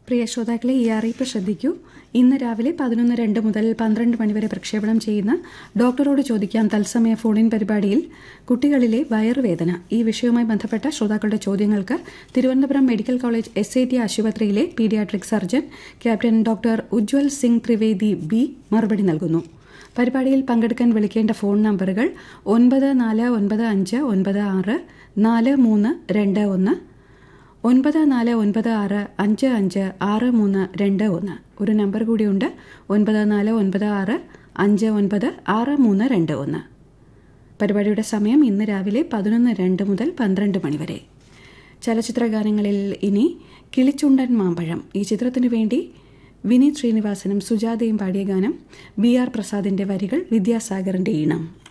പ്രിയ ശ്രോതാക്കളെ ഈ അറിയിപ്പ് ശ്രദ്ധിക്കൂ ഇന്ന് രാവിലെ പതിനൊന്ന് രണ്ട് മുതൽ പന്ത്രണ്ട് മണിവരെ പ്രക്ഷേപണം ചെയ്യുന്ന ഡോക്ടറോട് ചോദിക്കാം തത്സമയ ഫോണിൻ പരിപാടിയിൽ കുട്ടികളിലെ വയറുവേദന ഈ വിഷയവുമായി ബന്ധപ്പെട്ട ശ്രോതാക്കളുടെ ചോദ്യങ്ങൾക്ക് Thiruvananthapuram medical college S I T ആശുപത്രിയിലെ pediatric surgeon captain doctor Ujjwal Singh Trivedi B മറുപടി നൽകുന്നു പരിപാടിയിൽ പങ്കെടുക്കാൻ വിളിക്കേണ്ട ഫോൺ നമ്പറുകൾ ഒൻപത് നാല് ഒൻപത് അഞ്ച് ഒൻപത് ആറ് നാല് മൂന്ന് രണ്ട് ഒന്ന് ഒൻപത് നാല് ഒൻപത് ആറ് അഞ്ച് അഞ്ച് ആറ് മൂന്ന് രണ്ട് ഒന്ന് ഒരു നമ്പർ കൂടിയുണ്ട് ഒൻപത് നാല് ഒൻപത് ആറ് അഞ്ച് ഒൻപത് ആറ് മൂന്ന് രണ്ട് ഒന്ന് പരിപാടിയുടെ സമയം ഇന്ന് രാവിലെ പതിനൊന്ന് രണ്ട് മുതൽ പന്ത്രണ്ട് മണിവരെ ചലച്ചിത്ര ഗാനങ്ങളിൽ ഇനി കിളിച്ചുണ്ടൻ മാമ്പഴം ഈ ചിത്രത്തിനു വേണ്ടി വിനീത് ശ്രീനിവാസനും സുജാതയും പാടിയ ഗാനം ബി ആർ പ്രസാദിന്റെ വരികൾ വിദ്യാസാഗറിന്റെ ഈണം